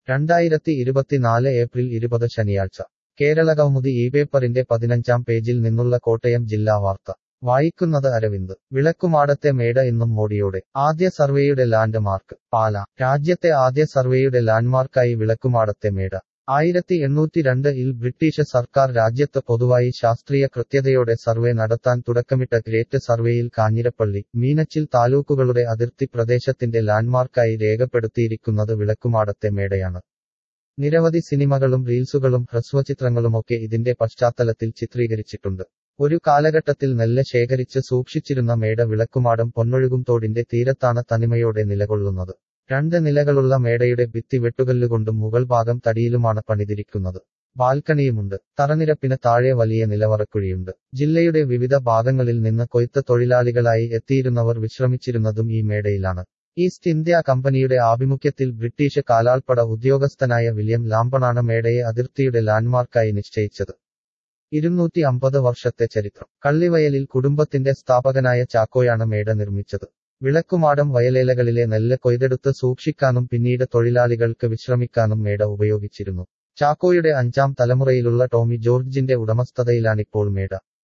രണ്ടായിരത്തി ഇരുപത്തിനാല് ഏപ്രിൽ ഇരുപത് ശനിയാഴ്ച കേരളകൗമുദി ഈ പേപ്പറിന്റെ പതിനഞ്ചാം പേജിൽ നിന്നുള്ള കോട്ടയം ജില്ലാ വാർത്ത വായിക്കുന്നത് അരവിന്ദ് വിളക്കുമാടത്തെ മേട ഇന്നും മോടിയോടെ ആദ്യ സർവേയുടെ ലാൻഡ് മാർക്ക് പാല രാജ്യത്തെ ആദ്യ സർവേയുടെ ലാൻഡ്മാർക്കായി വിളക്കുമാടത്തെ മേട ആയിരത്തി എണ്ണൂറ്റി രണ്ട് ഇൽ ബ്രിട്ടീഷ് സർക്കാർ രാജ്യത്ത് പൊതുവായി ശാസ്ത്രീയ കൃത്യതയോടെ സർവേ നടത്താൻ തുടക്കമിട്ട ഗ്രേറ്റ് സർവേയിൽ കാഞ്ഞിരപ്പള്ളി മീനച്ചിൽ താലൂക്കുകളുടെ അതിർത്തി പ്രദേശത്തിന്റെ ലാൻഡ്മാർക്കായി രേഖപ്പെടുത്തിയിരിക്കുന്നത് വിളക്കുമാടത്തെ മേടയാണ് നിരവധി സിനിമകളും റീൽസുകളും ഹ്രസ്വചിത്രങ്ങളുമൊക്കെ ഇതിന്റെ പശ്ചാത്തലത്തിൽ ചിത്രീകരിച്ചിട്ടുണ്ട് ഒരു കാലഘട്ടത്തിൽ നെല്ല് ശേഖരിച്ച് സൂക്ഷിച്ചിരുന്ന മേട വിളക്കുമാടം പൊന്നൊഴുകും തോടിന്റെ തീരത്താണ് തനിമയോടെ നിലകൊള്ളുന്നത് രണ്ട് നിലകളുള്ള മേടയുടെ ഭിത്തി വെട്ടുകല്ലുകൊണ്ടും മുകൾ ഭാഗം തടിയിലുമാണ് പണിതിരിക്കുന്നത് ബാൽക്കണിയുമുണ്ട് തറനിരപ്പിന് താഴെ വലിയ നിലവറക്കുഴിയുണ്ട് ജില്ലയുടെ വിവിധ ഭാഗങ്ങളിൽ നിന്ന് കൊയ്ത്ത് തൊഴിലാളികളായി എത്തിയിരുന്നവർ വിശ്രമിച്ചിരുന്നതും ഈ മേടയിലാണ് ഈസ്റ്റ് ഇന്ത്യ കമ്പനിയുടെ ആഭിമുഖ്യത്തിൽ ബ്രിട്ടീഷ് കാലാൾപ്പട ഉദ്യോഗസ്ഥനായ വില്യം ലാംബണാണ് മേടയെ അതിർത്തിയുടെ ലാൻഡ്മാർക്കായി നിശ്ചയിച്ചത് ഇരുന്നൂറ്റി അമ്പത് വർഷത്തെ ചരിത്രം കള്ളിവയലിൽ കുടുംബത്തിന്റെ സ്ഥാപകനായ ചാക്കോയാണ് മേട നിർമ്മിച്ചത് വിളക്കുമാടം വയലേലകളിലെ നെല്ല് കൊയ്തെടുത്ത് സൂക്ഷിക്കാനും പിന്നീട് തൊഴിലാളികൾക്ക് വിശ്രമിക്കാനും മേട ഉപയോഗിച്ചിരുന്നു ചാക്കോയുടെ അഞ്ചാം തലമുറയിലുള്ള ടോമി ജോർജിന്റെ ഉടമസ്ഥതയിലാണിപ്പോൾ മേട